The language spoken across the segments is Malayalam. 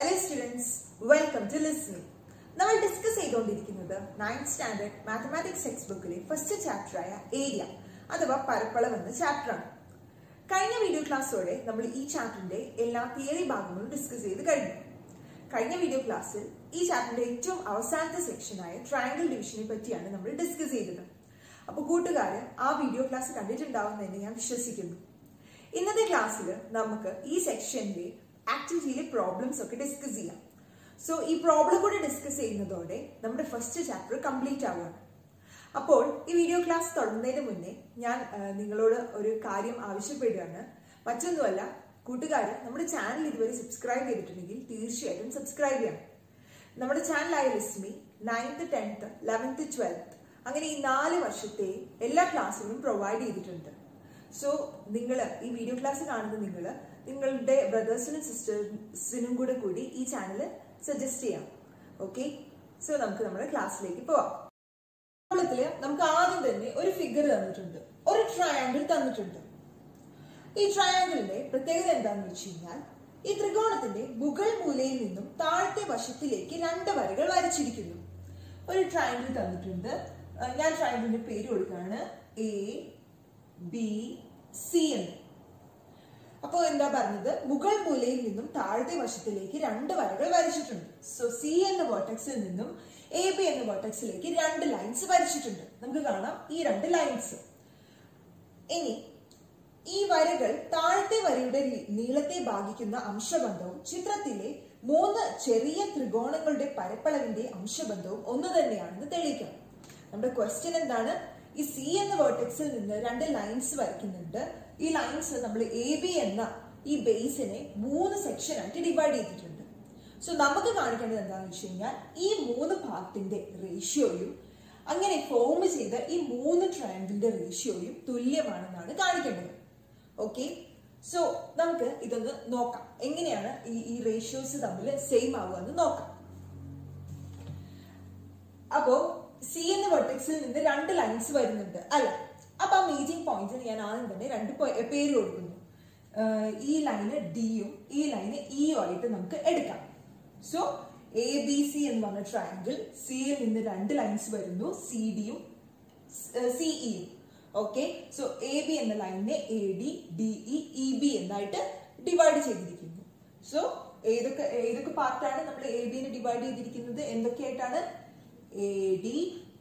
Hello students welcome to listening നമ്മൾ ഡിസ്കസ് ചെയ്തുകൊണ്ടിരിക്കുന്നത് നയൻത് സ്റ്റാൻഡേർഡ് മാത്തമാറ്റിക്സ് ടെക്സ്റ്റ് ബുക്കിലെ ഫസ്റ്റ് ചാപ്റ്ററായ ഏരിയ അഥവാ പരപ്പളം എന്ന ചാപ്റ്ററാണ് കഴിഞ്ഞ വീഡിയോ ക്ലാസ്സോടെ നമ്മൾ ഈ ചാപ്റ്ററിന്റെ എല്ലാ തിയറി ഭാഗങ്ങളും ഡിസ്കസ് ചെയ്ത് കഴിഞ്ഞു കഴിഞ്ഞ വീഡിയോ ക്ലാസ്സിൽ ഈ ചാപ്റ്ററിന്റെ ഏറ്റവും അവസാനത്തെ സെക്ഷനായ ട്രയാങ്കിൾ ഡിവിഷനെ പറ്റിയാണ് നമ്മൾ ഡിസ്കസ് ചെയ്തത് അപ്പോൾ കൂട്ടുകാര് ആ വീഡിയോ ക്ലാസ് കണ്ടിട്ടുണ്ടാവുമെന്ന് ഞാൻ വിശ്വസിക്കുന്നു ഇന്നത്തെ ക്ലാസ്സിൽ നമുക്ക് ഈ സെക്ഷനിലെ ആക്ടിവിറ്റിയിലെ പ്രോബ്ലംസ് ഒക്കെ ഡിസ്കസ് ചെയ്യാം സോ ഈ പ്രോബ്ലം കൂടെ ഡിസ്കസ് ചെയ്യുന്നതോടെ നമ്മുടെ ഫസ്റ്റ് ചാപ്റ്റർ കംപ്ലീറ്റ് ആവുകയാണ് അപ്പോൾ ഈ വീഡിയോ ക്ലാസ് തുടങ്ങുന്നതിന് മുന്നേ ഞാൻ ആ, നിങ്ങളോട് ഒരു കാര്യം ആവശ്യപ്പെടുകയാണ് മറ്റൊന്നുമല്ല കൂട്ടുകാർ നമ്മുടെ ചാനൽ ഇതുവരെ സബ്സ്ക്രൈബ് ചെയ്തിട്ടുണ്ടെങ്കിൽ തീർച്ചയായിട്ടും സബ്സ്ക്രൈബ് ചെയ്യണം നമ്മുടെ ചാനലായ Lismi ninth tenth eleventh twelfth അങ്ങനെ ഈ നാല് വർഷത്തെ എല്ലാ ക്ലാസ്സുകളും പ്രൊവൈഡ് ചെയ്തിട്ടുണ്ട് സോ നിങ്ങൾ ഈ വീഡിയോ ക്ലാസ് കാണുന്ന നിങ്ങൾ നിങ്ങളുടെ ബ്രദേഴ്സിനും സിസ്റ്റേഴ്സിനും കൂടെ കൂടി ഈ ചാനൽ സജസ്റ്റ് ചെയ്യാം ഓക്കെ സോ നമുക്ക് നമ്മുടെ ക്ലാസ്സിലേക്ക് പോവാം പ്രോബ്ലത്തില് നമുക്ക് ആദ്യം തന്നെ ഒരു ഫിഗർ തന്നിട്ടുണ്ട് ഒരു ട്രയാങ്കിൾ തന്നിട്ടുണ്ട് ഈ ട്രയാങ്കിളിന്റെ പ്രത്യേകത എന്താണെന്ന് വെച്ച് കഴിഞ്ഞാൽ ഈ ത്രികോണത്തിന്റെ മുകൾ മൂലയിൽ നിന്നും താഴത്തെ വശത്തിലേക്ക് രണ്ട് വരകൾ വരച്ചിരിക്കുന്നു ഒരു ട്രയാങ്കിൾ തന്നിട്ടുണ്ട് ആ, ഞാൻ ട്രയാങ്കിളിന്റെ പേര് കൊടുക്കുകയാണ് എ ബി സി എന്ന് അപ്പോൾ എന്താ പറഞ്ഞത് മുകൾ മൂലയിൽ നിന്നും താഴത്തെ വശത്തിലേക്ക് രണ്ട് വരകൾ വരച്ചിട്ടുണ്ട് സോ സി എന്ന വേർട്ടക്സിൽ നിന്നും എ ബി എന്ന വേർട്ടക്സിലേക്ക് രണ്ട് ലൈൻസ് വരച്ചിട്ടുണ്ട് നമുക്ക് കാണാം ഈ രണ്ട് ലൈൻസ് ഇനി ഈ വരകൾ താഴത്തെ വരയുടെ ലി- നീളത്തെ ഭാഗിക്കുന്ന അംശബന്ധവും ചിത്രത്തിലെ മൂന്ന് ചെറിയ ത്രികോണങ്ങളുടെ പരപ്പളവിന്റെ അംശബന്ധവും ഒന്ന് തന്നെയാണെന്ന് തെളിയിക്കണം നമ്മുടെ ക്വസ്റ്റ്യൻ എന്താണ് ഈ സി എന്ന വേർട്ടെക്സിൽ നിന്ന് രണ്ട് ലൈൻസ് വരയ്ക്കുന്നുണ്ട് ഈ ലൈൻസ് നമ്മൾ എ ബി എന്ന ഈ ബേസിനെ മൂന്ന് സെക്ഷൻ ആയിട്ട് ഡിവൈഡ് ചെയ്തിട്ടുണ്ട് സോ നമുക്ക് കാണിക്കേണ്ടത് എന്താണെന്ന് വെച്ച് കഴിഞ്ഞാൽ ഈ മൂന്ന് ഭാഗത്തിന്റെ റേഷ്യോയും അങ്ങനെ ഫോം ചെയ്ത ഈ മൂന്ന് ട്രയാങ്കിളിന്റെ റേഷ്യോയും തുല്യമാണെന്നാണ് കാണിക്കേണ്ടത് ഓക്കെ സോ നമുക്ക് ഇതൊന്ന് നോക്കാം എങ്ങനെയാണ് ഈ ഈ റേഷ്യോസ് തമ്മിൽ സെയിം ആവുക എന്ന് നോക്കാം അപ്പോ സി എന്ന വെർട്ടെക്സിൽ നിന്ന് രണ്ട് ലൈൻസ് വരുന്നുണ്ട് അല്ല അപ്പൊ ആ മീറ്റിംഗ് പോയിന്റിന് ഞാൻ ആദ്യം തന്നെ രണ്ട് പേ- പേര് കൊടുക്കുന്നു ആഹ് ഈ ലൈന് ഡിയും ഈ ലൈന് ഇയും ആയിട്ട് നമുക്ക് എടുക്കാം സോ എ ബി സി എന്ന് പറഞ്ഞ ട്രയാങ്കിൾ സിയിൽ നിന്ന് രണ്ട് ലൈൻസ് വരുന്നു സി ഡിയും സിഇയും ഓക്കെ സോ എ ബി എന്ന ലൈനിനെ A D D E E B എന്നായിട്ട് ഡിവൈഡ് ചെയ്തിരിക്കുന്നു സോ ഏതൊക്കെ ഏതൊക്കെ പാർട്ടാണ് നമ്മൾ എ ബിനെ ഡിവൈഡ് ചെയ്തിരിക്കുന്നത് എന്തൊക്കെയായിട്ടാണ് A D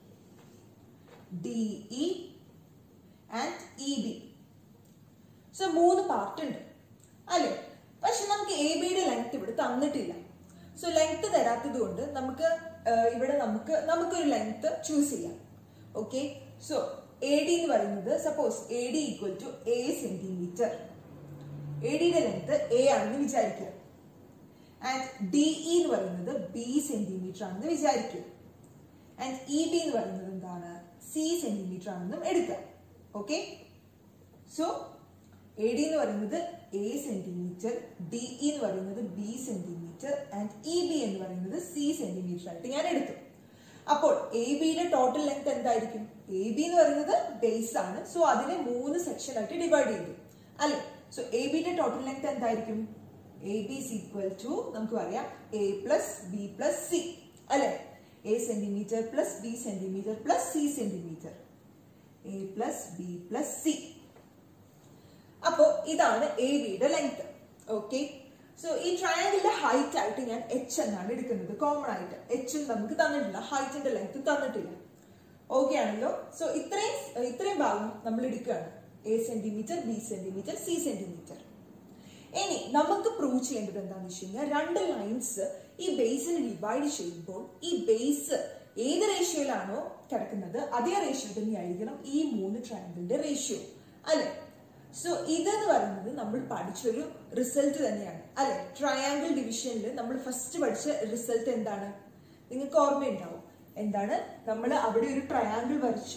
D E and E B so മൂന്ന് പാർട്ട് ഉണ്ട് അല്ലേ പക്ഷെ നമുക്ക് എ ബിയുടെ ലെങ്ത് ഇവിടെ തന്നിട്ടില്ല സോ ലെങ്ത് തരാത്തത് കൊണ്ട് നമുക്ക് ആ, ഇവിടെ നമുക്ക് നമുക്കൊരു ലെങ്ത് ചൂസ് ചെയ്യാം ഓക്കെ സോ എ ഡി എന്ന് പറയുന്നത് suppose A D equal to A centimetre A ഡിയുടെ ലെങ്ത് എ ആണെന്ന് വിചാരിക്കുക ആൻഡ് ഡി ഇ എന്ന് പറയുന്നത് ബി സെന്റിമീറ്റർ ആണെന്ന് വിചാരിക്കുക ആൻഡ് ഇ ബി എന്ന് പറയുന്നത് എന്താണ് സി സെന്റിമീറ്റർ ആണെന്നും എടുക്കാം ഓക്കെ സോ എ ഡി എന്ന് പറയുന്നത് എ സെന്റിമീറ്റർ ഡി ഇ എന്ന് പറയുന്നത് B centimetre and E B എന്ന് പറയുന്നത് സി സെന്റിമീറ്റർ ആയിട്ട് ഞാൻ എടുത്തു അപ്പോൾ എ ബിയുടെ ടോട്ടൽ ലെങ്ത് എന്തായിരിക്കും എ ബി എന്ന് പറയുന്നത് ബേസ് ആണ് സോ അതിനെ മൂന്ന് സെക്ഷൻ ആയിട്ട് ഡിവൈഡ് ചെയ്തു അല്ലെ സോ എ ബിയുടെ ടോട്ടൽ ലെങ്ത് എന്തായിരിക്കും A B is equal to നമുക്ക് പറയാം A plus B plus C അല്ലെ A centimetre plus B centimetre plus C centimetre A plus B plus C അപ്പോ ഇതാണ് എ ബിയുടെ ലെങ്ത് ഓക്കെ സോ ഈ ട്രയാങ്കിളിന്റെ ഹൈറ്റ് ആയിട്ട് ഞാൻ എച്ച് എന്നാണ് എടുക്കുന്നത് കോമൺ ആയിട്ട് എച്ച് നമുക്ക് തന്നിട്ടില്ല ഹൈറ്റിന്റെ ലെങ്ത് തന്നിട്ടില്ല ഓക്കെ ആണല്ലോ സോ ഇത്രയും ഇത്രയും ഭാഗം നമ്മൾ എടുക്കുകയാണ് A centimetre B centimetre C centimetre ഇനി നമുക്ക് പ്രൂവ് ചെയ്യേണ്ടത് എന്താണെന്ന് വെച്ച് കഴിഞ്ഞാൽ രണ്ട് ലൈൻസ് ഈ ബേസിനെ ഡിവൈഡ് ചെയ്യുമ്പോൾ ഈ ബേസ് ഏത് റേഷ്യോയിലാണോ കിടക്കുന്നത് അതേ റേഷ്യോ തന്നെയായിരിക്കണം ഈ മൂന്ന് ട്രയാങ്കിളിന്റെ റേഷ്യോ അല്ലെ സോ ഇതെന്ന് പറയുന്നത് നമ്മൾ പഠിച്ചൊരു റിസൾട്ട് തന്നെയാണ് അല്ലെ ട്രയാങ്കിൾ ഡിവിഷനിൽ നമ്മൾ ഫസ്റ്റ് പഠിച്ച റിസൾട്ട് എന്താണ് നിങ്ങൾക്ക് ഓർമ്മയുണ്ടാവും എന്താണ് നമ്മൾ അവിടെ ഒരു ട്രയാങ്കിൾ വരച്ചു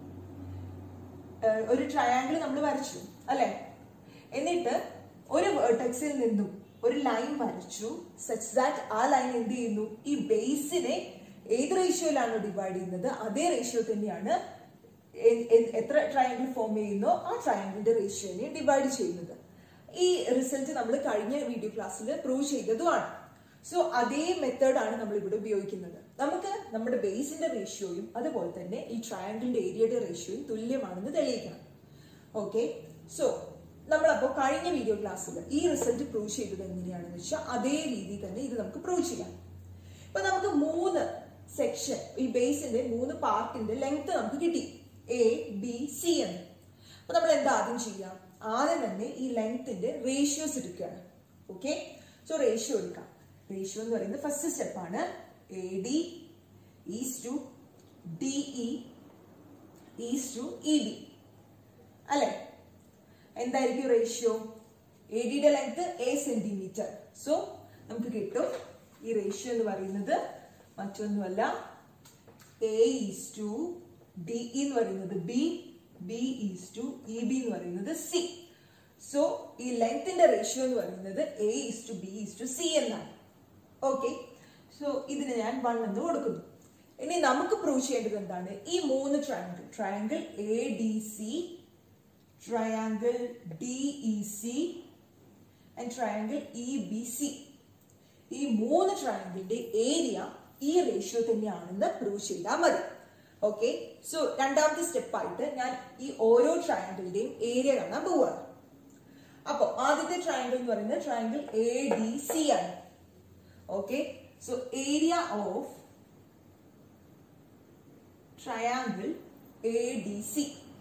ഏഹ് ഒരു ട്രയാങ്കിൾ നമ്മൾ വരച്ചു അല്ലെ എന്നിട്ട് ഒരു വേർട്ടക്സിൽ നിന്നും ഒരു ലൈൻ വരച്ചു സച്ച് ദാറ്റ് ആ ലൈൻ എന്ത് ചെയ്യുന്നു ഈ ബേസിനെ ഏത് റേഷ്യോയിലാണോ ഡിവൈഡ് ചെയ്യുന്നത് അതേ റേഷ്യോ തന്നെയാണ് എ- എ- എത്ര ട്രയാങ്കിൾ ഫോം ചെയ്യുന്നോ ആ ട്രയാങ്കിളിന്റെ റേഷ്യോനെ ഡിവൈഡ് ചെയ്യുന്നത് ഈ റിസൾട്ട് നമ്മൾ കഴിഞ്ഞ വീഡിയോ ക്ലാസ്സിൽ പ്രൂവ് ചെയ്തതുമാണ് സോ അതേ മെത്തേഡാണ് നമ്മൾ ഇവിടെ ഉപയോഗിക്കുന്നത് നമുക്ക് നമ്മുടെ ബേസിന്റെ റേഷ്യോയും അതുപോലെ തന്നെ ഈ ട്രയാങ്കിളിന്റെ ഏരിയയുടെ റേഷ്യോയും തുല്യമാണെന്ന് തെളിയിക്കണം ഓക്കെ സോ നമ്മളപ്പോൾ കഴിഞ്ഞ വീഡിയോ ക്ലാസ്സിൽ ഈ റിസൾട്ട് പ്രൂവ് ചെയ്തത് എങ്ങനെയാണെന്ന് വെച്ചാൽ അതേ രീതിയിൽ തന്നെ ഇത് നമുക്ക് പ്രൂവ് ചെയ്യാം ഇപ്പൊ നമുക്ക് മൂന്ന് സെക്ഷൻ ഈ ബേസിന്റെ മൂന്ന് പാർട്ടിന്റെ ലെങ്ത് നമുക്ക് കിട്ടി എ ബി സി എന്ന് അപ്പൊ നമ്മൾ എന്താ ആദ്യം ചെയ്യാം ആദ്യം തന്നെ ഈ ലെങ്ത്തിന്റെ റേഷ്യോസ് എടുക്കുകയാണ് ഓക്കെ സോ റേഷ്യോ എടുക്കാം റേഷ്യോ എന്ന് പറയുന്നത് ഫസ്റ്റ് സ്റ്റെപ്പാണ് A D is to D E is to E B അല്ലെ എന്തായിരിക്കും റേഷ്യോ എ ഡിയുടെ ലെങ്ത് എ സെന്റിമീറ്റർ സോ നമുക്ക് കിട്ടും ഈ റേഷ്യോ എന്ന് പറയുന്നത് മറ്റൊന്നുമല്ല എ ഈസ് ടു ഡി എന്ന് പറയുന്നത് B B is to E B എന്ന് പറയുന്നത് സി സോ ഈ ലെങ്ത്തിന്റെ റേഷ്യോ എന്ന് പറയുന്നത് A is to B is to C എന്നാണ് ഓക്കെ സോ ഇതിന് ഞാൻ വൺ എന്ന് കൊടുക്കുന്നു ഇനി നമുക്ക് പ്രൂവ് ചെയ്യേണ്ടത് എന്താണ് ഈ മൂന്ന് triangle triangle A D C triangle D E C and triangle E B C ഈ മൂന്ന് ട്രയാങ്കിളിന്റെ ഏരിയ ഈ റേഷ്യോ തന്നെയാണെന്ന് പ്രൂവ് ചെയ്താൽ മതി ഓക്കെ സോ രണ്ടാമത്തെ സ്റ്റെപ്പായിട്ട് ഞാൻ ഈ ഓരോ ട്രയാങ്കിളിന്റെയും ഏരിയ കാണാൻ പോവുകയാണ് അപ്പൊ ആദ്യത്തെ ട്രയാങ്കിൾ എന്ന് പറയുന്നത് ട്രയാങ്കിൾ എ ഡി സി ആണ് okay so area of triangle A D C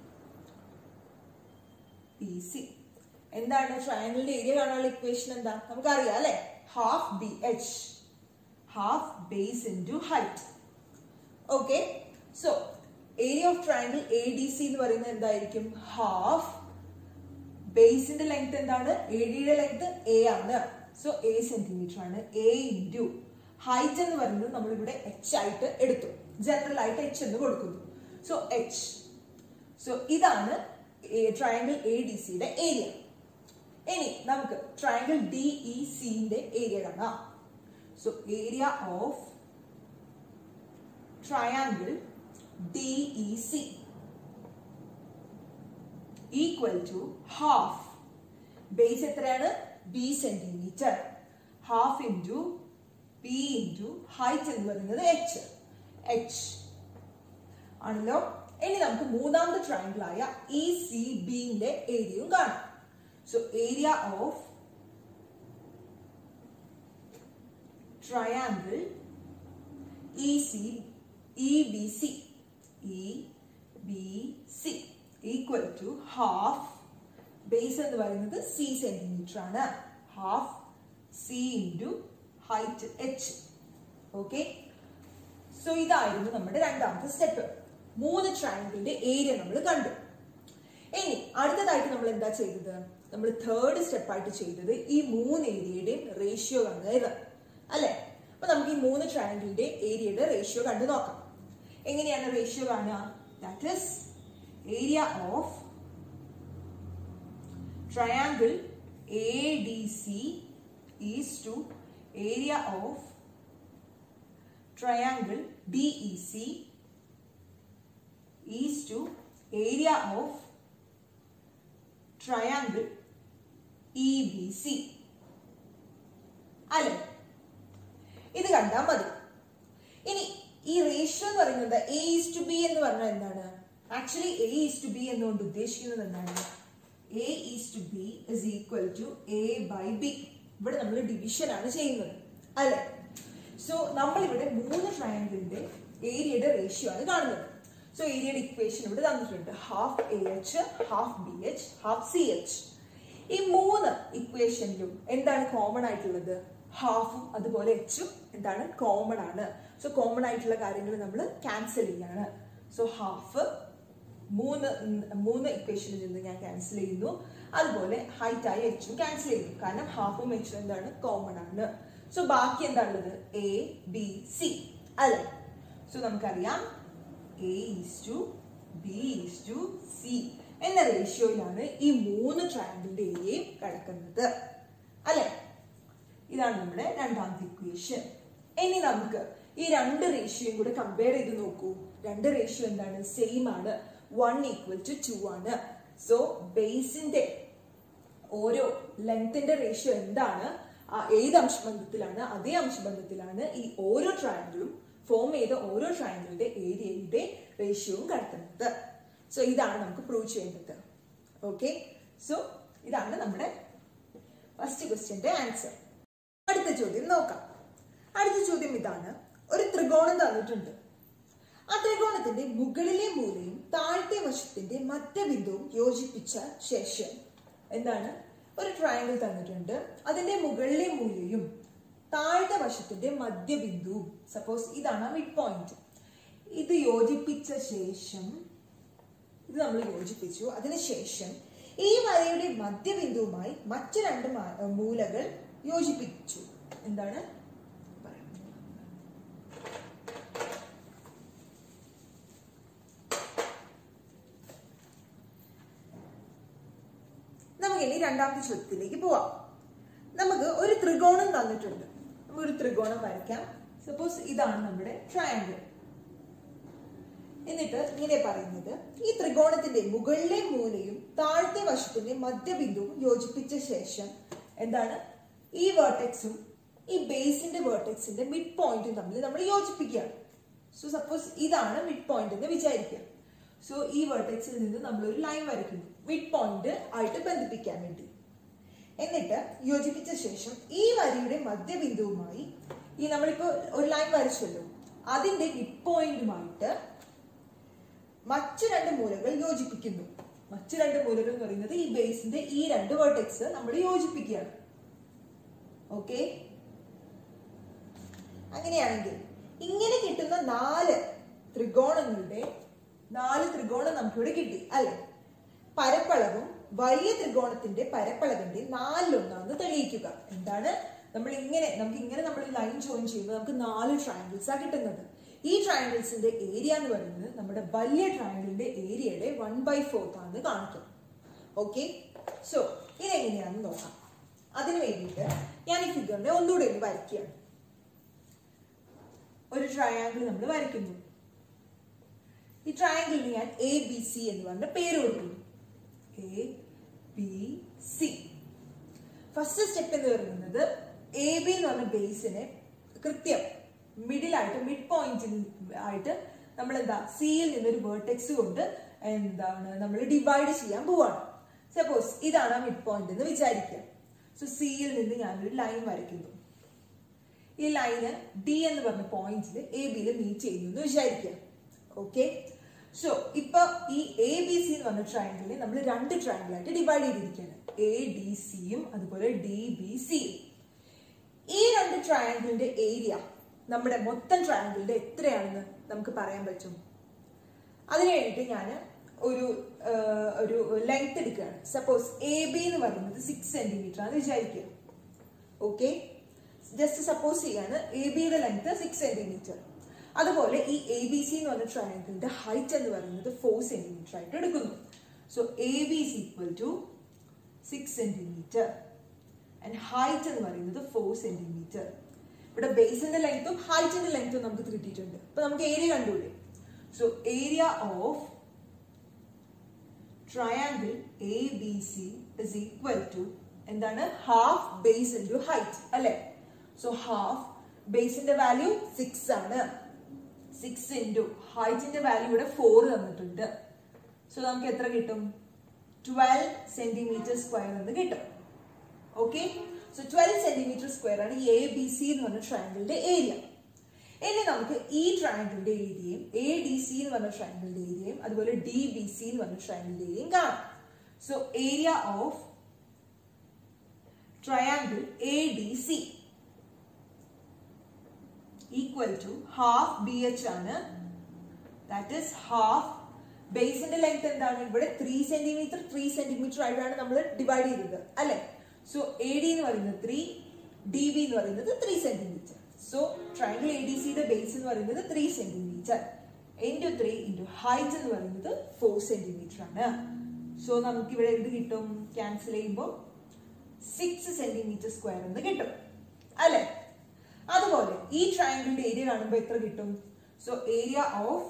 B C എന്താണ് ട്രയാങ്കിളിന്റെ ഏരിയ കാണാനുള്ള ഇക്വേഷൻ എന്താ നമുക്കറിയാം അല്ലെ half B H half base into height okay so area of triangle A D C എന്ന് പറയുന്നത് എന്തായിരിക്കും ഹാഫ് ബേസിന്റെ ലെങ്ത് എന്താണ് എ ഡിയുടെ ലെങ്ത് എ ആണ് സോ എ സെന്റിമീറ്റർ ആണ് എ ഇൻറ്റു ഹൈറ്റ് എന്ന് പറയുന്നത് നമ്മൾ ഇവിടെ എച്ച് ആയിട്ട് എടുത്തു ജനറൽ ആയിട്ട് എച്ച് എന്ന് കൊടുക്കുന്നു സോ എച്ച് സോ ഇതാണ് ട്രയാങ്കിൾ എ ഡി സിയുടെ ഏരിയ ഇനി നമുക്ക് ട്രയാങ്കിൾ ഡി ഇ സിന്റെ ഏരിയ കാണാം so area of triangle D E C equal to half base എത്രയാണ് B centimetre half into B into height എന്ന് പറയുന്നത് എച്ച് എച്ച് ആണല്ലോ ഇനി നമുക്ക് മൂന്നാമത്തെ ട്രയാങ്കിൾ ആയ ഇ സി ബിന്റെ ഏരിയയും കാണാം so area of triangle E C E B C E B C equal to half base എന്ന് പറയുന്നത് സി സെന്റിമീറ്റർ ആണ് half C into height H okay so ഇതായിരുന്നു നമ്മുടെ രണ്ടാമത്തെ സ്റ്റെപ്പ് മൂന്ന് ട്രയാങ്കിളിന്റെ ഏരിയ നമ്മൾ കണ്ടു ഇനി അടുത്തതായിട്ട് നമ്മൾ എന്താ ചെയ്തത് നമ്മൾ തേർഡ് സ്റ്റെപ്പായിട്ട് ചെയ്തത് ഈ മൂന്ന് ഏരിയയുടെയും റേഷ്യോ കാണുക അല്ലെ അപ്പൊ നമുക്ക് ഈ മൂന്ന് ട്രയാങ്കിളിന്റെ ഏരിയയുടെ റേഷ്യോ കണ്ടു നോക്കാം എങ്ങനെയാണ് റേഷ്യോ കാണുക that is area of triangle A D C is to area of triangle D E C is to area of triangle E B C അല്ലെ ഇത് കണ്ടാൽ മതി ഇനി ഈ റേഷ്യോ എന്ന് പറയുന്നത് എ ഈസ് ടു ബി എന്ന് പറഞ്ഞാൽ എന്താണ് actually A is to B എന്നുകൊണ്ട് ഉദ്ദേശിക്കുന്നത് എന്താണ് A is to B is equal to A by B ഇവിടെ നമ്മൾ ഡിവിഷൻ ആണ് ചെയ്യുന്നത് അല്ലെ സോ നമ്മൾ ഇവിടെ മൂന്ന് ട്രയാങ്കിളിന്റെ ഏരിയയുടെ റേഷ്യോ ആണ് കാണുന്നത് സോ ഏരിയയുടെ ഇക്വേഷൻ ഇവിടെ തന്നിട്ടുണ്ട് half A H half B H half C H ഈ മൂന്ന് ഇക്വേഷനിലും എന്താണ് കോമൺ ആയിട്ടുള്ളത് ഹാഫും അതുപോലെ എച്ചും എന്താണ് കോമൺ ആണ് സോ കോമൺ ആയിട്ടുള്ള കാര്യങ്ങൾ നമ്മൾ ക്യാൻസൽ ചെയ്യാണ് സോ ഹാഫ് മൂന്ന് മൂന്ന് ഇക്വേഷനിൽ നിന്ന് ഞാൻ ക്യാൻസൽ ചെയ്യുന്നു അതുപോലെ ഹൈറ്റ് ആയ എച്ചും ക്യാൻസൽ ചെയ്യുന്നു കാരണം ഹാഫും എച്ചും എന്താണ് കോമൺ ആണ് സോ ബാക്കി എന്താണുള്ളത് എ ബി സി അല്ലെ സോ നമുക്കറിയാം A is to B is to C എന്ന റേഷ്യോയിലാണ് ഈ മൂന്ന് ട്രയാങ്കിളിന്റെ ഏരിയയും കിടക്കുന്നത് അല്ലെ ഇതാണ് നമ്മുടെ രണ്ടാമത്തെ ഇക്വേഷൻ ഇനി നമുക്ക് ഈ രണ്ട് റേഷ്യോയും കൂടെ കമ്പയർ ചെയ്ത് നോക്കൂ രണ്ട് റേഷ്യോ എന്താണ് സെയിം ആണ് വൺ ഈക്വൽ ടു ടു ആണ് സോ ബേസിന്റെ ഓരോ ലെങ്ത്തിന്റെ റേഷ്യോ എന്താണ് ആ ഏത് അംശബന്ധത്തിലാണ് അതേ അംശബന്ധത്തിലാണ് ഈ ഓരോ ട്രയാങ്കിളും ഫോം ചെയ്ത ഓരോ ട്രയാങ്കിളിന്റെ ഏരിയയുടെ റേഷ്യോവും കണ്ടെത്തുന്നത് സോ ഇതാണ് നമുക്ക് പ്രൂവ് ചെയ്യേണ്ടത് ഓക്കെ സോ ഇതാണ് നമ്മുടെ ഫസ്റ്റ് ക്വസ്റ്റ്യന്റെ ആൻസർ അടുത്ത ചോദ്യം നോക്കാം അടുത്ത ചോദ്യം ഇതാണ് ഒരു ത്രികോണം തന്നിട്ടുണ്ട് ആ ത്രികോണത്തിന്റെ മുകളിലെ മൂലയും താഴത്തെ വശത്തിന്റെ മധ്യബിന്ദുവും യോജിപ്പിച്ച ശേഷം എന്താണ് ഒരു ട്രയാങ്കിൾ തന്നിട്ടുണ്ട് അതിന്റെ മുകളിലെ മൂലയും താഴത്തെ വശത്തിന്റെ മധ്യബിന്ദുവും സപ്പോസ് ഇതാണ് മിഡ് പോയിന്റ് ഇത് യോജിപ്പിച്ച ശേഷം ഇത് നമ്മൾ യോജിപ്പിച്ചു അതിനുശേഷം ഈ വരയുടെ മധ്യബിന്ദുവുമായി മറ്റു രണ്ട് മാ- മൂലകൾ യോജിപ്പിച്ചു എന്താണ് പറയാം. നമുക്കിനി രണ്ടാമത്തെ ചോദ്യത്തിലേക്ക് പോവാം നമുക്ക് ഒരു ത്രികോണം തന്നിട്ടുണ്ട് നമുക്കൊരു ത്രികോണം വരയ്ക്കാം സപ്പോസ് ഇതാണ് നമ്മുടെ ട്രയാങ്കിൾ എന്നിട്ട് ഇങ്ങനെ പറയുന്നത് ഈ ത്രികോണത്തിന്റെ മുകളിലെ മൂലയും താഴത്തെ വശത്തിന്റെ മധ്യബിന്ദുവും യോജിപ്പിച്ച ശേഷം എന്താണ് ഈ വേർട്ടെക്സും ഈ ബേസിന്റെ വേർട്ടെക്സിന്റെ മിഡ് പോയിന്റും തമ്മിൽ നമ്മൾ യോജിപ്പിക്കുകയാണ് സോ സപ്പോസ് ഇതാണ് മിഡ് പോയിന്റ് എന്ന് വിചാരിക്കുക സോ ഈ വേർട്ടെക്സിൽ നിന്ന് നമ്മൾ ഒരു ലൈൻ വരയ്ക്കുന്നു മിഡ് പോയിന്റ് ആയിട്ട് ബന്ധിപ്പിക്കാൻ വേണ്ടി എന്നിട്ട് യോജിപ്പിച്ച ശേഷം ഈ വരിയുടെ മധ്യബിന്ദുവുമായി ഈ നമ്മളിപ്പോ ഒരു ലൈൻ വരച്ചല്ലോ അതിന്റെ മിഡ് പോയിന്റുമായിട്ട് മറ്റു രണ്ട് മൂലകൾ യോജിപ്പിക്കുന്നു മറ്റു രണ്ട് മൂലകൾ എന്ന് പറയുന്നത് ഈ ബേസിന്റെ ഈ രണ്ട് വേർട്ടെക്സ് നമ്മൾ യോജിപ്പിക്കുകയാണ് ഓക്കെ അങ്ങനെയാണെങ്കിൽ ഇങ്ങനെ കിട്ടുന്ന നാല് ത്രികോണങ്ങളുടെ നാല് ത്രികോണം നമുക്കിവിടെ കിട്ടി അല്ലെ പരപ്പളവും വലിയ ത്രികോണത്തിന്റെ പരപ്പളവിന്റെ നാലിലൊന്നാന്ന് തെളിയിക്കുക എന്താണ് നമ്മൾ ഇങ്ങനെ നമുക്ക് ഇങ്ങനെ നമ്മൾ ലൈൻ ജോയിൻ ചെയ്യുമ്പോൾ നമുക്ക് നാല് ട്രയാങ്കിൾസ് ആ കിട്ടുന്നത് ഈ ട്രയാങ്കിൾസിന്റെ ഏരിയ എന്ന് പറയുന്നത് നമ്മുടെ വലിയ ട്രയാങ്കിളിന്റെ ഏരിയയുടെ വൺ ബൈ ഫോർത്ത് ആണെന്ന് കാണിക്കും ഓക്കെ സോ ഇതെങ്ങനെയാണെന്ന് നോക്കാം അതിന് വേണ്ടിയിട്ട് ഞാൻ ഈ ഫിഗറിനെ ഒന്നുകൂടെ ഒന്ന് വരയ്ക്കുകയാണ് ഒരു ട്രയാങ്കിൾ നമ്മൾ വരയ്ക്കുന്നു ഈ ട്രയാങ്കിളിന് ഞാൻ എ ബി സി എന്ന് പറഞ്ഞ പേര് കൊടുക്കുന്നു A B C first step എന്ന് പറയുന്നത് എ ബി എന്ന് പറഞ്ഞ ബേസിനെ കൃത്യം മിഡിലായിട്ട് മിഡ് പോയിന്റിൽ ആയിട്ട് നമ്മൾ എന്താ സിയിൽ നിന്നൊരു വേർട്ടെക്സ് കൊണ്ട് എന്താണ് നമ്മൾ ഡിവൈഡ് ചെയ്യാൻ പോവാണ് സപ്പോസ് ഇതാണ് ആ മിഡ് പോയിന്റ് എന്ന് വിചാരിക്കുക സോ സിയിൽ നിന്ന് ഞാനൊരു ലൈൻ വരയ്ക്കുന്നു ഈ ലൈന് ഡി എന്ന് പറഞ്ഞ പോയിന്റിൽ എ ബിയിൽ മീറ്റ് ചെയ്യുന്നു എന്ന് വിചാരിക്കുക ഓക്കെ സോ ഇപ്പൊ ഈ എ ബി സി എന്ന് പറഞ്ഞ ട്രയാങ്കിളിനെ നമ്മൾ രണ്ട് ട്രയാങ്കിൾ ആയിട്ട് ഡിവൈഡ് ചെയ്തിരിക്കുകയാണ് എ ഡി സിയും അതുപോലെ ഡി ബി സിയും ഈ രണ്ട് ട്രയാങ്കിളിന്റെ ഏരിയ നമ്മുടെ മൊത്തം ട്രയാങ്കിളിന്റെ എത്രയാണെന്ന് നമുക്ക് പറയാൻ പറ്റും അതിന് വേണ്ടിയിട്ട് ഞാൻ ഒരു ആ, ഒരു ലെങ്ത് എടുക്കുകയാണ് സപ്പോസ് എ ബി എന്ന് പറയുന്നത് സിക്സ് സെന്റിമീറ്റർ ആണ് വിചാരിക്കുക ഓക്കെ ജസ്റ്റ് സപ്പോസ് ചെയ്യാണ് എ ബിയുടെ ലെങ്ത് സിക്സ് സെന്റിമീറ്റർ അതുപോലെ ഈ എ ബി സി എന്ന് പറഞ്ഞ ട്രയാങ്കിളിന്റെ ഹൈറ്റ് എന്ന് പറയുന്നത് ഫോർ സെന്റിമീറ്റർ ആയിട്ട് എടുക്കുന്നു so A B is equal to six centimetre and height എന്ന് പറയുന്നത് ഫോർ സെന്റിമീറ്റർ ഇവിടെ ബേസിന്റെ ലെങ്ത്തും ഹൈറ്റിന്റെ ലെങ്ത്തും നമുക്ക് കിട്ടിയിട്ടുണ്ട് അപ്പൊ നമുക്ക് ഏരിയ കണ്ടുകൂടെ so area of triangle A B C is equal to എന്താണ് ഹാഫ് ബേസ് ഇൻറ്റു ഹൈറ്റ് അല്ലെ സോ ഹാഫ് ബേസിന്റെ വാല്യൂ സിക്സ് ആണ് സിക്സ് ഇൻറ്റു ഹൈറ്റിന്റെ വാല്യൂ ഇവിടെ ഫോർ തന്നിട്ടുണ്ട് സോ നമുക്ക് എത്ര കിട്ടും ട്വൽവ് സെന്റിമീറ്റർ സ്ക്വയർ എന്ന് കിട്ടും okay so twelve centimetre square ആണ് എ ബി സി എന്ന് പറഞ്ഞ ട്രയാങ്കിളിന്റെ ഏരിയ ഇനി നമുക്ക് ഈ ട്രയാങ്കിളിന്റെ ഏരിയയും എ ഡി സി എന്ന് പറഞ്ഞ ട്രയാങ്കിളിന്റെ ഏരിയയും അതുപോലെ ഡി ബി സി എന്ന് പറഞ്ഞ ട്രയാങ്കിളിന്റെ ഏരിയയും കാണാം so area of triangle A D C equal to half B H ആണ് ദാറ്റ് ഇസ് ഹാഫ് ബേസിന്റെ ലെങ്ത് എന്താണ് ഇവിടെ ത്രീ സെന്റിമീറ്റർ ത്രീ സെന്റിമീറ്റർ ആയിട്ടാണ് നമ്മൾ ഡിവൈഡ് ചെയ്തത് അല്ലെ സോ എ ഡി എന്ന് പറയുന്നത് ത്രീ ഡി ബി എന്ന് പറയുന്നത് three centimetre so triangle A D സിയുടെ ബേസ് എന്ന് പറയുന്നത് three centimetre into three into height എന്ന് പറയുന്നത് ഫോർ സെന്റിമീറ്റർ ആണ് സോ നമുക്ക് ഇവിടെ എന്ത് കിട്ടും ക്യാൻസൽ ചെയ്യുമ്പോൾ സിക്സ് സെന്റിമീറ്റർ സ്ക്വയർ എന്ന് കിട്ടും അല്ലെ അതുപോലെ ഈ ട്രയാങ്കിളിന്റെ ഏരിയ കാണുമ്പോൾ എത്ര കിട്ടും so area of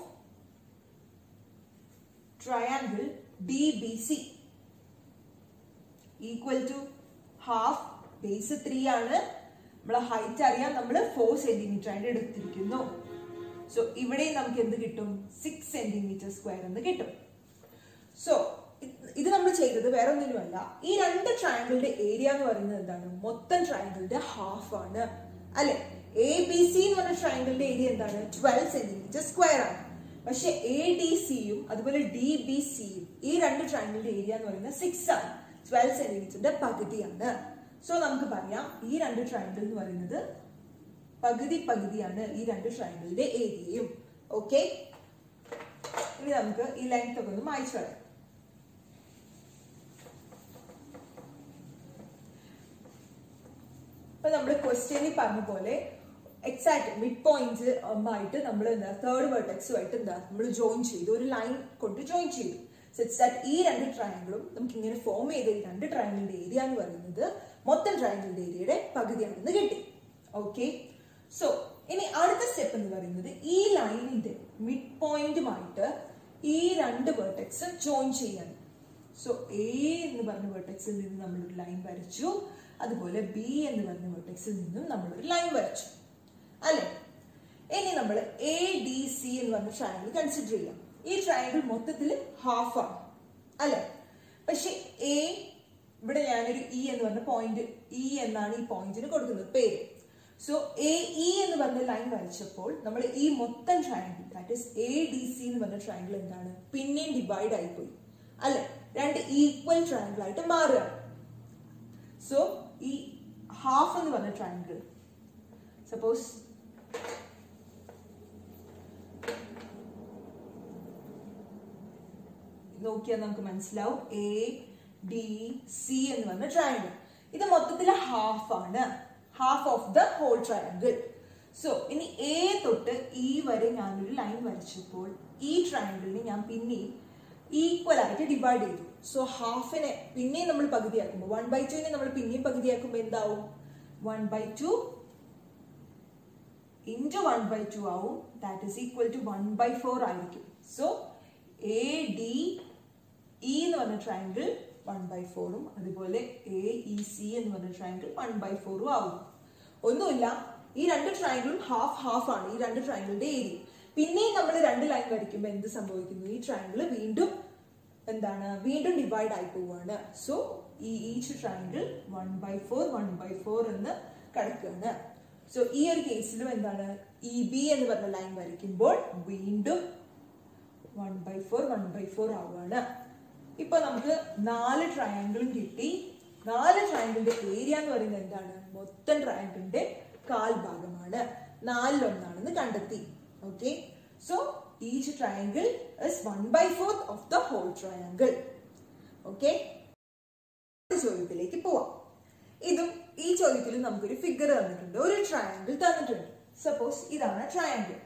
triangle DBC equal to half base three ആണ് നമ്മളെ ഹൈറ്റ് അറിയാം നമ്മൾ ഫോർ സെന്റിമീറ്റർ ആയിട്ട് എടുത്തിരിക്കുന്നു സോ ഇവിടെ നമുക്ക് എന്ത് കിട്ടും സിക്സ് സെന്റിമീറ്റർ സ്ക്വയർ എന്ന് കിട്ടും സോ ഇത് നമ്മൾ ചെയ്തത് വേറെ ഒന്നിനുമല്ല ഈ രണ്ട് ട്രയാങ്കിളിന്റെ ഏരിയ എന്ന് പറയുന്നത് എന്താണ് മൊത്തം ട്രയാങ്കിളിന്റെ ഹാഫ് ആണ് അല്ലെ എ ബി സി എന്ന് പറഞ്ഞ ട്രയാങ്കിളിന്റെ ഏരിയ എന്താണ് ട്വൽവ് സെന്റിമീറ്റർ സ്ക്വയർ ആണ് പക്ഷെ എ ഡി സിയും അതുപോലെ ഡി ബി സിയും ഈ രണ്ട് ട്രയാങ്കിളിന്റെ ഏരിയ എന്ന് പറയുന്നത് സിക്സ് ആണ് ട്വൽവ് സെന്റിമീറ്ററിന്റെ പകുതിയാണ് സോ നമുക്ക് പറയാം ഈ രണ്ട് ട്രയാങ്കിൾ എന്ന് പറയുന്നത് പകുതി പകുതിയാണ് ഈ രണ്ട് ട്രയാങ്കിളിന്റെ ഏരിയയും ഓക്കെ ഇനി നമുക്ക് ഈ ലെങ്ത് ഒക്കെ ഒന്ന് മായ്ച്ചു കളയാം ഇപ്പൊ നമ്മൾ ക്വസ്റ്റ്യനിൽ പറഞ്ഞ പോലെ എക്സാക്ട് മിഡ് പോയിന്റ് ആയിട്ട് നമ്മൾ എന്താ തേർഡ് വെർട്ടെക്സുമായിട്ട് എന്താ നമ്മൾ ജോയിൻ ചെയ്തു ഒരു ലൈൻ കൊണ്ട് ജോയിൻ ചെയ്തു സച്ച് ദാറ്റ് ഈ രണ്ട് ട്രയാങ്കിളും നമുക്ക് ഇങ്ങനെ ഫോം ചെയ്ത ഈ രണ്ട് ട്രയാങ്കിളിന്റെ ഏരിയ എന്ന് പറയുന്നത് മൊത്തം ട്രയാങ്കിളിന്റെ ഏരിയയുടെ പകുതിയാണെന്ന് കിട്ടി ഓക്കെ സോ ഇനി അടുത്ത സ്റ്റെപ്പ് എന്ന് പറയുന്നത് ഈ ലൈനിന്റെ മിഡ് പോയിന്റുമായിട്ട് ഈ രണ്ട് വെർട്ടെക്സ് ജോയിൻ ചെയ്യാണ് സോ എ എന്ന് പറഞ്ഞ വെർട്ടെക്സിൽ നിന്ന് നമ്മളൊരു ലൈൻ വരച്ചു അതുപോലെ ബി എന്ന് പറഞ്ഞ വെർട്ടെക്സിൽ നിന്നും നമ്മളൊരു ലൈൻ വരച്ചു അല്ലെ ഇനി നമ്മൾ എ ഡി സി എന്ന് പറഞ്ഞ ട്രയാങ്കിൾ കൺസിഡർ ചെയ്യാം ഈ ട്രയാങ്കിൾ മൊത്തത്തിൽ ഹാഫ് ആണ് അല്ലെ പക്ഷെ എ ഇവിടെ ഞാനൊരു ഇ എന്ന് പറഞ്ഞ പോയിന്റ് ഇ എന്നാണ് ഈ പോയിന്റിന് കൊടുക്കുന്നത് പേര് സോ എ ഇ എന്ന് പറഞ്ഞ ലൈൻ വരച്ചപ്പോൾ നമ്മൾ ഈ മൊത്തം triangle that is A D C എന്ന് പറഞ്ഞ ട്രയാങ്കിൾ എന്താണ് പിന്നെയും ഡിവൈഡ് ആയിപ്പോയി അല്ലെ രണ്ട് ഈക്വൽ ട്രയാങ്കിൾ ആയിട്ട് മാറുകയാണ് സോ ഈ ഹാഫ് എന്ന് പറഞ്ഞ ട്രയാങ്കിൾ സപ്പോസ് നോക്കിയാൽ നമുക്ക് മനസ്സിലാവും എ ഡി സി എന്ന് പറഞ്ഞ ട്രയാങ്കിൾ ഇത് മൊത്തത്തിൽ ഹാഫ് ആണ് half of the whole triangle so ഇനി എ തൊട്ട് ഇ വരെ ഞാനൊരു ലൈൻ വരച്ചപ്പോൾ ഈ ട്രയാങ്കിളിനെ ഞാൻ പിന്നെയും ഈക്വൽ ആയിട്ട് ഡിവൈഡ് ചെയ്തു സോ ഹാഫിനെ പിന്നെയും നമ്മൾ പകുതിയാക്കുമ്പോൾ വൺ ബൈ ടുവിനെ നമ്മൾ പിന്നെയും പകുതിയാക്കുമ്പോൾ എന്താവും one by two into one by two ആവും that is equal to one by four ആയിരിക്കും സോ എ ഡി ഇ എന്ന് പറഞ്ഞ ട്രയാങ്കിൾ വൺ ബൈ ഫോറും അതുപോലെ എ ഇ സി എന്ന് പറഞ്ഞ ട്രയാങ്കിൾ വൺ ബൈ ഫോറും ആവും ഒന്നുമില്ല ഈ രണ്ട് ട്രയാങ്കിളും ഹാഫ് ഹാഫ് ആണ് ഈ രണ്ട് ട്രയാങ്കിളിന്റെ ഏരിയ പിന്നെയും നമ്മൾ രണ്ട് ലൈൻ വരയ്ക്കുമ്പോൾ എന്ത് സംഭവിക്കുന്നു ഈ ട്രയാങ്കിൾ വീണ്ടും എന്താണ് വീണ്ടും ഡിവൈഡ് ആയി പോവുകയാണ് സോ ഈ each triangle one by four one by four എന്ന് കിടക്കുകയാണ് സോ ഈ ഒരു കേസിലും എന്താണ് ഇ ബി എന്ന് പറഞ്ഞ ലൈൻ വരയ്ക്കുമ്പോൾ വീണ്ടും one by four one by four ആവുകയാണ് ഇപ്പൊ നമുക്ക് നാല് ട്രയാങ്കിളും കിട്ടി നാല് ട്രയാങ്കിളിന്റെ ഏരിയ എന്ന് പറയുന്നത് എന്താണ് മൊത്തം ട്രയാങ്കിളിന്റെ കാൽ ഭാഗമാണ് നാലിലൊന്നാണെന്ന് കണ്ടെത്തി okay so each triangle is one by fourth of the whole triangle okay ചോദ്യത്തിലേക്ക് പോവാം ഇതും ഈ ചോദ്യത്തിൽ നമുക്കൊരു ഫിഗർ തന്നിട്ടുണ്ട് ഒരു ട്രയാങ്കിൾ തന്നിട്ടുണ്ട് സപ്പോസ് ഇതാണ് ട്രയാങ്കിൾ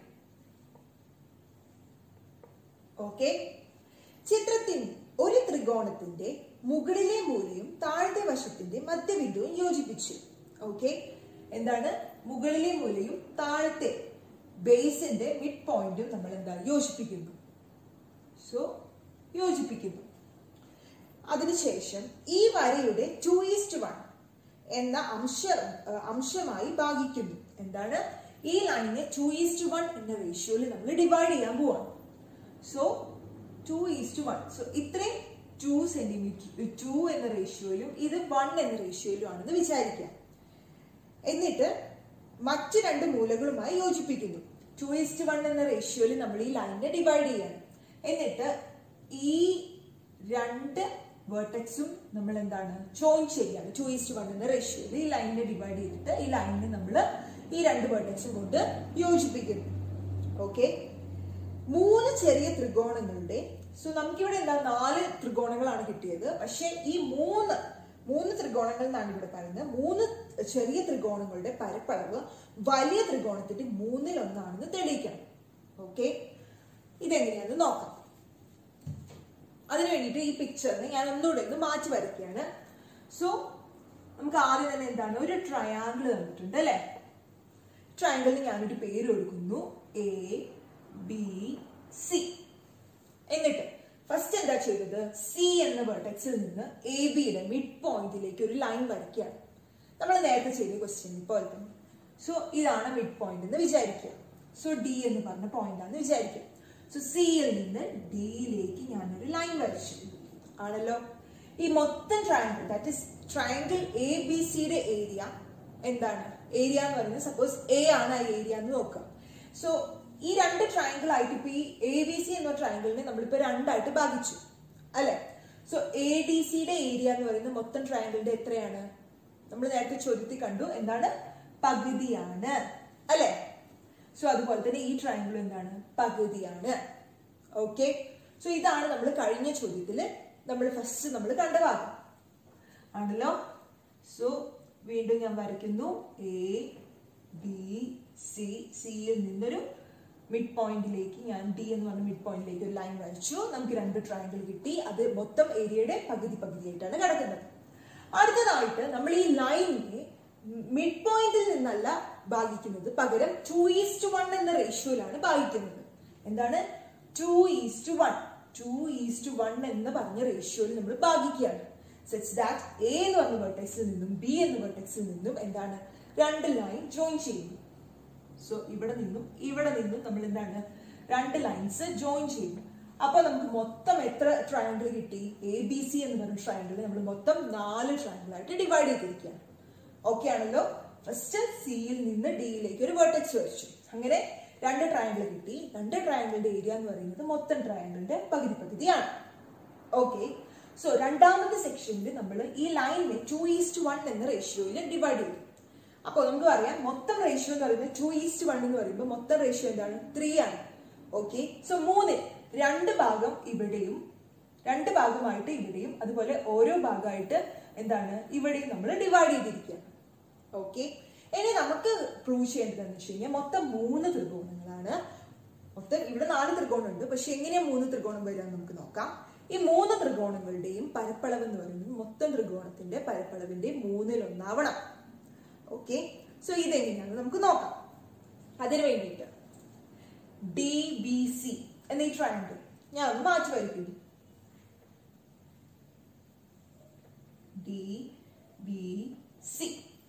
ഓക്കെ ചിത്രത്തിൽ ഒരു ത്രികോണത്തിന്റെ മുകളിലെ മൂലയും താഴത്തെ വശത്തിന്റെ മധ്യബിന്ദുവും യോജിപ്പിച്ചു ഓക്കെ എന്താണ് മുകളിലെ മൂലയും താഴത്തെ ബേസിന്റെ മിഡ് പോയിന്റും നമ്മൾ എന്താ യോജിപ്പിക്കുന്നു സോ യോജിപ്പിക്കുന്നു അതിനുശേഷം ഈ വരയുടെ ടു ഈസ്റ്റ് വൺ എന്ന അംശ അംശമായി ഭാഗിക്കുന്നു എന്താണ് ഈ ലൈനെ ടു ഈസ്റ്റ് വൺ എന്ന റേഷ്യോയിൽ നമ്മൾ ഡിവൈഡ് ചെയ്യാൻ പോവാണ് so two is to one so ഇത്രയും ടു സെന്റിമീറ്റർ ടു എന്ന റേഷ്യോയിലും ഇത് വൺ എന്ന റേഷ്യോയിലും ആണെന്ന് വിചാരിക്കാം എന്നിട്ട് മറ്റ് രണ്ട് മൂലകളുമായി യോജിപ്പിക്കുന്നു ടു ഈസ്റ്റ് വൺ എന്ന റേഷ്യോയിൽ നമ്മൾ ഈ ലൈനെ ഡിവൈഡ് ചെയ്യാണ് എന്നിട്ട് ഈ രണ്ട് വേർട്ടെക്സും നമ്മൾ എന്താണ് ജോയിൻ ചെയ്യാണ് ടു ഈസ്റ്റ് വൺ എന്ന റേഷ്യോയിൽ ഈ ലൈനിനെ ഡിവൈഡ് ചെയ്തിട്ട് ഈ ലൈനിനെ നമ്മൾ ഈ രണ്ട് വേർട്ടെക്സും കൊണ്ട് യോജിപ്പിക്കുന്നു ഓക്കെ മൂന്ന് ചെറിയ ത്രികോണങ്ങളുടെ സോ നമുക്കിവിടെ എന്താ നാല് ത്രികോണങ്ങളാണ് കിട്ടിയത് പക്ഷെ ഈ മൂന്ന് മൂന്ന് ത്രികോണങ്ങൾ എന്നാണ് ഇവിടെ പറയുന്നത് മൂന്ന് ചെറിയ ത്രികോണങ്ങളുടെ പരപ്പളവ് വലിയ ത്രികോണത്തിന്റെ മൂന്നിൽ ഒന്നാണെന്ന് തെളിയിക്കണം ഓക്കെ ഇതെങ്ങനെയാണെന്ന് നോക്കാം അതിനു വേണ്ടിയിട്ട് ഈ പിക്ചറിന് ഞാൻ ഒന്നുകൂടെ ഒന്ന് മാറ്റി വരയ്ക്കുകയാണ് സോ നമുക്ക് ആദ്യം തന്നെ എന്താണ് ഒരു ട്രയാങ്കിൾ തന്നിട്ടുണ്ട് അല്ലെ ട്രയാങ്കിളിന് ഞാനൊരു പേര് കൊടുക്കുന്നു എ ബി സി എന്നിട്ട് ഫസ്റ്റ് എന്താ ചെയ്തത് സി എന്ന വെർട്ടെക്സിൽ നിന്ന് എ ബിയുടെ മിഡ് പോയിന്റിലേക്ക് ഒരു ലൈൻ വരയ്ക്കുകയാണ് നമ്മൾ നേരത്തെ ചെയ്ത ക്വസ്റ്റ്യൻ പോലെ തന്നെ സോ ഇതാണ് മിഡ് പോയിന്റ് എന്ന് വിചാരിക്കുക സോ ഡി എന്ന് പറഞ്ഞ പോയിന്റ് ആണെന്ന് വിചാരിക്കുക സോ സിയിൽ നിന്ന് ഡിയിലേക്ക് ഞാനൊരു ലൈൻ വരച്ചു ആണല്ലോ ഈ മൊത്തം triangle that is triangle A B സിയുടെ ഏരിയ എന്താണ് ഏരിയ എന്ന് പറയുന്നത് സപ്പോസ് എ ആണ് ആ ഏരിയ എന്ന് നോക്കാം സോ ഈ രണ്ട് ട്രയാങ്കിൾ ആയിട്ട് ഇപ്പൊ ഈ എ ബി സി എന്ന ട്രയാങ്കിളിനെ നമ്മളിപ്പോ രണ്ടായിട്ട് ഭാഗിച്ചു അല്ലെ സോ എ ഡി സിയുടെ ഏരിയ എന്ന് പറയുന്നത് മൊത്തം ട്രയാങ്കിളിന്റെ എത്രയാണ് നമ്മൾ നേരത്തെ ചോദ്യത്തിൽ കണ്ടു എന്താണ് പകുതിയാണ് അല്ലെ സോ അതുപോലെ തന്നെ ഈ ട്രയാങ്കിൾ എന്താണ് പകുതിയാണ് ഓക്കെ സോ ഇതാണ് നമ്മൾ കഴിഞ്ഞ ചോദ്യത്തിൽ നമ്മൾ ഫസ്റ്റ് നമ്മൾ കണ്ട ഭാഗം ആണല്ലോ സോ വീണ്ടും ഞാൻ വരയ്ക്കുന്നു എ ബി സി സിയിൽ നിന്നൊരു മിഡ് പോയിന്റിലേക്ക് ഞാൻ ഡി എന്ന് പറഞ്ഞ മിഡ് പോയിന്റിലേക്ക് ഒരു ലൈൻ വരച്ചു നമുക്ക് രണ്ട് ട്രയാങ്കിൾ കിട്ടി അത് മൊത്തം ഏരിയയുടെ പകുതി പകുതിയായിട്ടാണ് കിടക്കുന്നത് അടുത്തതായിട്ട് നമ്മൾ ഈ ലൈനിനെ മിഡ് പോയിന്റിൽ നിന്നല്ല ഭാഗിക്കുന്നത് പകരം ടു ഈസ്റ്റ് വൺ എന്ന റേഷ്യോയിലാണ് ഭാഗിക്കുന്നത് എന്താണ് two is to one two is to one എന്ന് പറഞ്ഞ റേഷ്യോയിൽ നമ്മൾ ഭാഗിക്കുകയാണ് സച്ച് ദാറ്റ് എ എന്ന് പറഞ്ഞ വെർട്ടെക്സിൽ നിന്നും ബി എന്ന വെർട്ടെക്സിൽ നിന്നും എന്താണ് രണ്ട് ലൈൻ ജോയിൻ ചെയ്യുന്നു സോ ഇവിടെ നിന്നും ഇവിടെ നിന്നും നമ്മൾ എന്താണ് രണ്ട് ലൈൻസ് ജോയിൻ ചെയ്യുന്നു അപ്പൊ നമുക്ക് മൊത്തം എത്ര ട്രയാങ്കിൾ കിട്ടി എ ബി സി എന്ന് പറഞ്ഞ ട്രയാങ്കിൾ നമ്മൾ മൊത്തം നാല് ട്രയാങ്കിൾ ആയിട്ട് ഡിവൈഡ് ചെയ്തിരിക്കുകയാണ് ഓക്കെ ആണല്ലോ ഫസ്റ്റ് സിയിൽ നിന്ന് ഡിയിലേക്ക് ഒരു വെർട്ടെക്സ് വരച്ചു അങ്ങനെ രണ്ട് ട്രയാങ്കിൾ കിട്ടി രണ്ട് ട്രയാങ്കിളിന്റെ ഏരിയ എന്ന് പറയുന്നത് മൊത്തം ട്രയാങ്കിളിന്റെ പകുതി പകുതിയാണ് ഓക്കെ സോ രണ്ടാമത്തെ സെക്ഷനിൽ നമ്മൾ ഈ ലൈനിനെ ടു ഈസ്റ്റ് വൺ എന്ന റേഷ്യോയിൽ ഡിവൈഡ് ചെയ്തു അപ്പോൾ നമുക്ക് പറയാം മൊത്തം റേഷ്യോ എന്ന് പറയുന്നത് ടു ഈസ്റ്റ് വൺ എന്ന് പറയുമ്പോൾ മൊത്തം റേഷ്യോ എന്താണ് ത്രീ ആണ് ഓക്കെ സോ മൂന്നിൽ രണ്ട് ഭാഗം ഇവിടെയും രണ്ട് ഭാഗമായിട്ട് ഇവിടെയും അതുപോലെ ഓരോ ഭാഗമായിട്ട് എന്താണ് ഇവിടെയും നമ്മൾ ഡിവൈഡ് ചെയ്തിരിക്കുകയാണ് ഓക്കെ ഇനി നമുക്ക് പ്രൂവ് ചെയ്യേണ്ടതെന്ന് വെച്ച് കഴിഞ്ഞാൽ മൊത്തം മൂന്ന് ത്രികോണങ്ങളാണ് മൊത്തം ഇവിടെ നാല് ത്രികോണമുണ്ട് പക്ഷെ എങ്ങനെയാ മൂന്ന് ത്രികോണം വരിക എന്ന് നമുക്ക് നോക്കാം ഈ മൂന്ന് ത്രികോണങ്ങളുടെയും പരപ്പളവ് എന്ന് പറയുന്നത് മൊത്തം ത്രികോണത്തിന്റെ പരപ്പളവിന്റെ മൂന്നിലൊന്നാവണം ഓക്കെ സോ ഇതെങ്ങനെയാണ് നമുക്ക് നോക്കാം അതിനു വേണ്ടിയിട്ട് ഡി ബി സി എന്ന ഈ ട്രയാങ്കിൾ ഞാൻ ഒന്ന് മാറ്റി വരയ്ക്കുന്നു D B C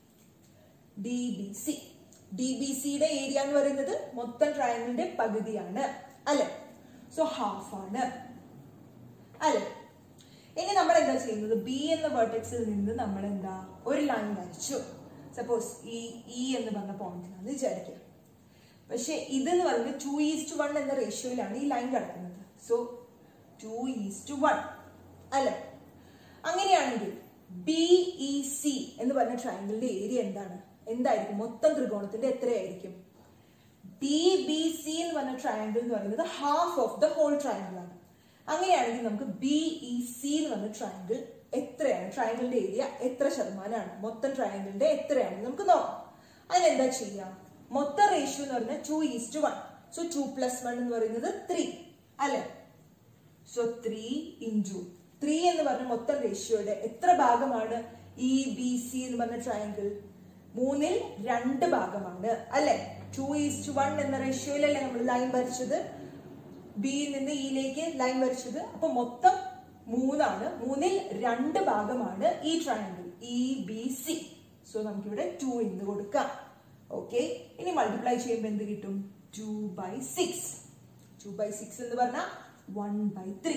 D B C D B സിയുടെ ഏരിയ എന്ന് പറയുന്നത് മൊത്തം ട്രയാങ്കിളിന്റെ പകുതിയാണ് അല്ലെ സോ ഹാഫ് ആണ് അല്ലെ ഇനി നമ്മൾ എന്താ ചെയ്യുന്നത് ബി എന്ന വേർട്ടെക്സിൽ നിന്ന് നമ്മൾ എന്താ ഒരു ലൈൻ വരച്ചു സപ്പോസ് ഈ ഇ എന്ന് പറഞ്ഞ പോയിന്റിലാന്ന് വിചാരിക്കുക പക്ഷെ ഇതെന്ന് പറയുന്നത് ടു ഈസ്റ്റ് വൺ എന്ന റേഷ്യോയിലാണ് ഈ ലൈൻ കിടക്കുന്നത് സോ ടു ഈസ്റ്റ് വൺ അല്ലെ അങ്ങനെയാണെങ്കിൽ ബി ഇ സി എന്ന് പറഞ്ഞ ട്രയാങ്കിളിന്റെ ഏരിയ എന്താണ് എന്തായിരിക്കും മൊത്തം ത്രികോണത്തിന്റെ എത്രയായിരിക്കും ബി ബി സി എന്ന് പറഞ്ഞ ട്രയാങ്കിൾ എന്ന് പറയുന്നത് half of the whole triangle ആണ് അങ്ങനെയാണെങ്കിൽ നമുക്ക് ബി ഇ സി എന്ന് പറഞ്ഞ ട്രയാങ്കിൾ എത്രയാണ് ട്രയാങ്കിളിന്റെ ഏരിയ എത്ര ശതമാനമാണ് മൊത്തം ട്രയാങ്കിളിന്റെ എത്രയാണ് നമുക്ക് നോക്കാം അതിനെന്താ ചെയ്യാം മൊത്തം റേഷ്യോ എന്ന് പറഞ്ഞാൽ two is to one so two plus one എന്ന് പറയുന്നത് ത്രീ അല്ലെ സോ ത്രീ ഇൻറ്റു ത്രീ എന്ന് പറഞ്ഞ മൊത്തം റേഷ്യോയുടെ എത്ര ഭാഗമാണ് ഇ ബി സി എന്ന് പറഞ്ഞ ട്രയാങ്കിൾ മൂന്നിൽ രണ്ട് ഭാഗമാണ് അല്ലെ ടു ഈസ്റ്റ് വൺ എന്ന റേഷ്യോയിലല്ലേ നമ്മൾ ലൈൻ വരച്ചത് ബിയിൽ നിന്ന് ഇയിലേക്ക് ലൈൻ വരച്ചത് അപ്പൊ മൊത്തം മൂന്നാണ് മൂന്നിൽ രണ്ട് ഭാഗമാണ് ഈ triangle E B C so നമുക്കിവിടെ ടു എന്ന് കൊടുക്കാം ഓക്കെ ഇനി മൾട്ടിപ്ലൈ ചെയ്യുമ്പോൾ എന്ത് കിട്ടും two by six two by six എന്ന് പറഞ്ഞാൽ വൺ ബൈ ത്രീ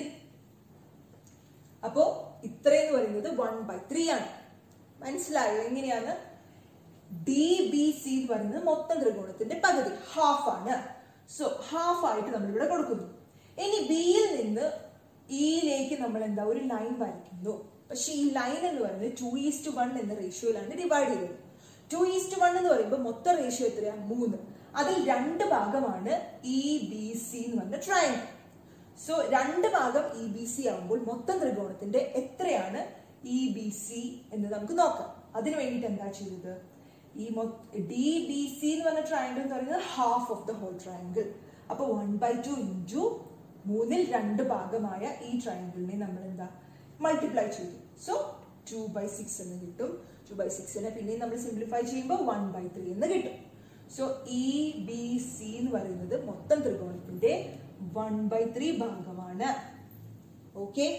അപ്പോ ഇത്രയെന്ന് പറയുന്നത് വൺ ബൈ ത്രീ ആണ് മനസ്സിലായോ എങ്ങനെയാണ് ഡി ബി സി എന്ന് പറയുന്നത് മൊത്തം ത്രികോണത്തിന്റെ പകുതി ഹാഫ് ആണ് സോ ഹാഫ് ആയിട്ട് നമ്മൾ ഇവിടെ കൊടുക്കുന്നു ഇനി ബിയിൽ നിന്ന് ഇയിലേക്ക് നമ്മൾ എന്താ ഒരു ലൈൻ വരയ്ക്കുന്നു പക്ഷെ ഈ ലൈൻ എന്ന് പറയുന്നത് ടു ഈസ്റ്റ് വൺ എന്ന റേഷ്യോയിലാണ് ഡിവൈഡ് ചെയ്തത് ടു ഈസ്റ്റ് വൺ എന്ന് പറയുമ്പോൾ മൊത്തം റേഷ്യോ എത്രയാ മൂന്ന് അതിൽ രണ്ട് ഭാഗമാണ് ഇ ബി സി എന്ന് പറഞ്ഞ ട്രയാങ്കിൾ സോ രണ്ട് ഭാഗം ഇ ബി സി ആവുമ്പോൾ മൊത്തം ത്രികോണത്തിന്റെ എത്രയാണ് ഇ ബി സി എന്ന് നമുക്ക് നോക്കാം അതിന് വേണ്ടിയിട്ട് എന്താ ചെയ്തത് ഈ ഡി ബി സി എന്ന് പറഞ്ഞ ട്രയാങ്കിൾ എന്ന് പറയുന്നത് half of the whole triangle അപ്പൊ വൺ ബൈ ടു ഇൻറ്റു മൂന്നിൽ രണ്ട് ഭാഗമായ ഈ ട്രയാങ്കിളിനെ നമ്മൾ എന്താ മൾട്ടിപ്ലൈ ചെയ്തു സോ ടു ബൈ സിക്സ് എന്ന് കിട്ടും ടു ബൈ സിക്സിനെ പിന്നെയും നമ്മൾ സിംപ്ലിഫൈ ചെയ്യുമ്പോൾ വൺ ബൈ ത്രീ എന്ന് കിട്ടും സോ ഇ ബി സി എന്ന് പറയുന്നത് മൊത്തം ത്രികോണത്തിന്റെ വൺ ബൈ ത്രീ ഭാഗമാണ് okay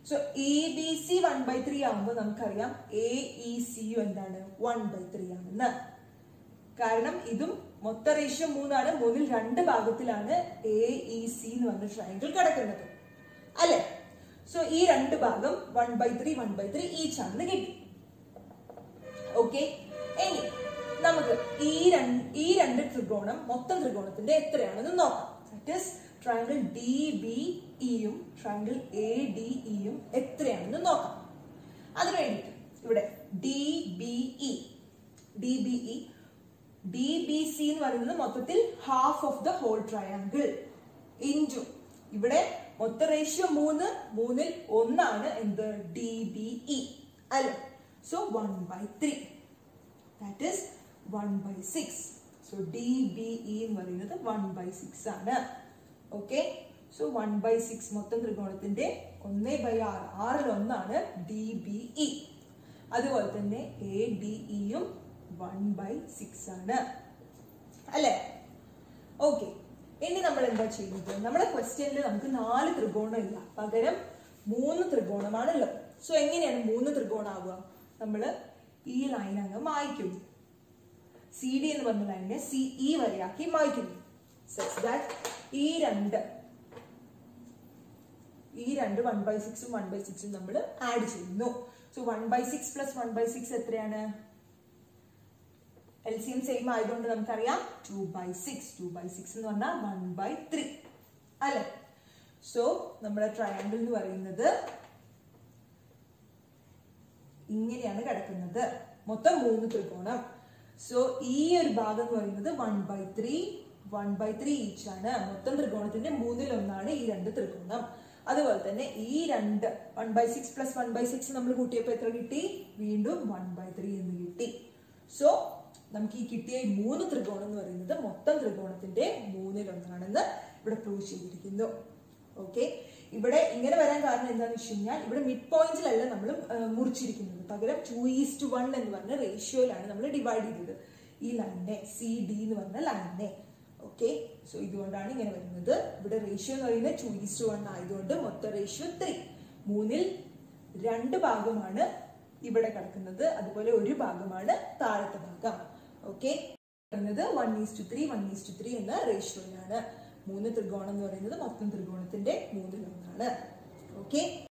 so A B C one by three ആകുമ്പോൾ നമുക്കറിയാം എ ഇ സിയും എന്താണ് വൺ ബൈ ത്രീ ആണെന്ന് കാരണം ഇതും മൊത്ത റേഷ്യോ മൂന്നാണ് മൂന്നിൽ രണ്ട് ഭാഗത്തിലാണ് എ ഇ സി എന്ന് പറഞ്ഞ ട്രയാങ്കിൾ കിടക്കുന്നത് അല്ലെ സോ ഈ രണ്ട് ഭാഗം one by three one by three each ആണെന്ന് കിട്ടി ഓക്കെ ഇനി നമുക്ക് ഈ രണ്ട് ഈ രണ്ട് ത്രികോണം മൊത്തം ത്രികോണത്തിന്റെ എത്രയാണെന്ന് നോക്കാം that is triangle D B ഇയും ട്രയാങ്കിൾ എ ഡി ഇയും എത്രയാണെന്ന് നോക്കാം അതിനു വേണ്ടിയിട്ട് ഇവിടെ D B E D B E D B C എന്ന് പറയുന്നത് മൊത്തത്തിൽ half of the whole triangle into ഇവിടെ മൊത്ത റേഷ്യോ മൂന്ന് മൂന്നിൽ ഒന്നാണ് എന്ത് ഡി ബി ഇ അല്ലെ so one by three that is one by six so D B E എന്ന് പറയുന്നത് വൺ ബൈ സിക്സ് ആണ് okay so one by six മൊത്തം ത്രികോണത്തിന്റെ ഒന്ന് ബൈ ആറ് ആറിൽ ഒന്നാണ് ഡി ബി ഇ അതുപോലെ തന്നെ എ ഡി ഇയും വൺ ബൈ സിക്സ് ആണ് അല്ലേ ഓക്കെ ഇനി നമ്മൾ എന്താ ചെയ്യുന്നത് നമ്മുടെ ക്വസ്റ്റ്യനിൽ നമുക്ക് നാല് ത്രികോണം ഇല്ല പകരം മൂന്ന് ത്രികോണമാണ് ഉള്ളത് സോ എങ്ങനെയാണ് മൂന്ന് ത്രികോണം ആവുക നമ്മൾ ഈ ലൈൻ അങ്ങ് മായ്ക്കുന്നു സി ഡി എന്ന് പറഞ്ഞ ലൈനിനെ സി ഇ വരെയാക്കി മായ്ക്കുന്നു സച്ച് ദാറ്റ് ഈ രണ്ട് ഈ രണ്ട് വൺ ബൈ സിക്സും വൺ ബൈ സിക്സും നമ്മൾ ആഡ് ചെയ്യുന്നു so one by six plus one by six എത്രയാണ് എൽ സി എം സെയിം ആയതുകൊണ്ട് നമുക്കറിയാം two by six two by six എന്ന് പറഞ്ഞാൽ വൺ ബൈ ത്രീ അല്ലെ സോ നമ്മുടെ ട്രയാങ്കിൾ എന്ന് പറയുന്നത് ഇങ്ങനെയാണ് കിടക്കുന്നത് മൊത്തം മൂന്ന് ത്രികോണം സോ ഈ ഒരു ഭാഗം എന്ന് പറയുന്നത് one by three one by three each ആണ് മൊത്തം ത്രികോണത്തിന്റെ മൂന്നിൽ ഒന്നാണ് ഈ രണ്ട് ത്രികോണം അതുപോലെ തന്നെ ഈ രണ്ട് one by six plus one by six നമ്മൾ കൂട്ടിയപ്പോൾ എത്ര കിട്ടി വീണ്ടും വൺ ബൈ ത്രീ എന്ന് കിട്ടി സോ നമുക്ക് ഈ കിട്ടിയ ഈ മൂന്ന് ത്രികോണം എന്ന് പറയുന്നത് മൊത്തം ത്രികോണത്തിന്റെ മൂന്നിൽ ഒന്നാണെന്ന് ഇവിടെ പ്രൂവ് ചെയ്തിരിക്കുന്നു ഓക്കെ ഇവിടെ ഇങ്ങനെ വരാൻ കാരണം എന്താണെന്ന് വെച്ച് കഴിഞ്ഞാൽ ഇവിടെ മിഡ് പോയിന്റിലല്ല നമ്മൾ മുറിച്ചിരിക്കുന്നത് പകരം ടു ഈസ്റ്റ് വൺ എന്ന് പറഞ്ഞ റേഷ്യോയിലാണ് നമ്മൾ ഡിവൈഡ് ചെയ്തത് ഈ ലൈനിനെ സി ഡി എന്ന് പറഞ്ഞ ലൈനിനെ ഓക്കെ സോ ഇതുകൊണ്ടാണ് ഇങ്ങനെ വരുന്നത് ഇവിടെ റേഷ്യോ എന്ന് പറയുന്നത് ടു ഈസ്റ്റ് വൺ ആയതുകൊണ്ട് മൊത്തം റേഷ്യോ ത്രീ മൂന്നിൽ രണ്ട് ഭാഗമാണ് ഇവിടെ കിടക്കുന്നത് അതുപോലെ ഒരു ഭാഗമാണ് താഴത്തെ ഭാഗം ഓക്കെ പറയുന്നത് one is to three one is to three എന്ന റേഷ്യോയിലാണ് മൂന്ന് ത്രികോണം എന്ന് പറയുന്നത് മൊത്തം ത്രികോണത്തിന്റെ മൂന്നിൽ ഒന്നാണ് ഓക്കെ